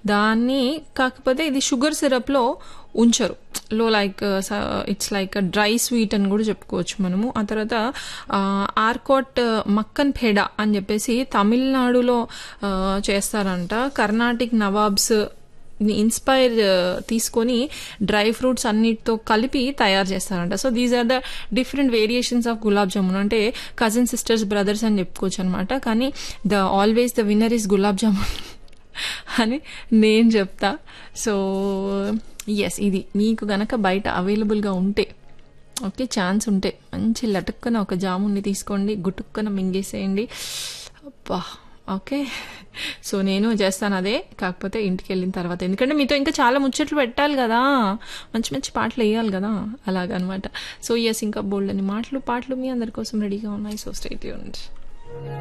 దాన్ని కాకపోతే ఇది షుగర్ సిరప్లో ఉంచరు లో like it's like dry sweet అని కూడా చెప్పుకోవచ్చు మనము ఆ తర్వాత ఆ, ఆర్కోట్ మక్కన్ పేడ అని చెప్పేసి తమిళనాడులో ఆ, చేస్తారంట కర్ణాటిక్ నవాబ్స్ ని ఇన్స్పైర్ తీసుకొని డ్రై ఫ్రూట్స్ అన్నిటితో కలిపి తయారు చేస్తారంట so these are the different variations of gulab jamun అంటే కజిన్ సిస్టర్స్ బ్రదర్స్ అని చెప్పుకోవచ్చు అనమాట కానీ the always the winner is gulab jamun అని నేను చెప్తా సో ఎస్ ఇది మీకు గనక బయట అవైలబుల్గా ఉంటే ఓకే ఛాన్స్ ఉంటే మంచి లటుక్కన ఒక జామున్ని తీసుకోండి గుటుక్కన మింగేసేయండి అబ్బా ఓకే సో నేను చేస్తాను అదే కాకపోతే ఇంటికి వెళ్ళిన తర్వాత ఎందుకంటే మీతో ఇంకా చాలా ముచ్చట్లు పెట్టాలి కదా మంచి మంచి పాటలు వేయాలి కదా అలాగనమాట సో ఎస్ ఇంకా బోల్డ్ అని మాటలు పాటలు మీ అందరి కోసం రెడీగా ఉన్నాయి సో స్టేట్ యూనిట్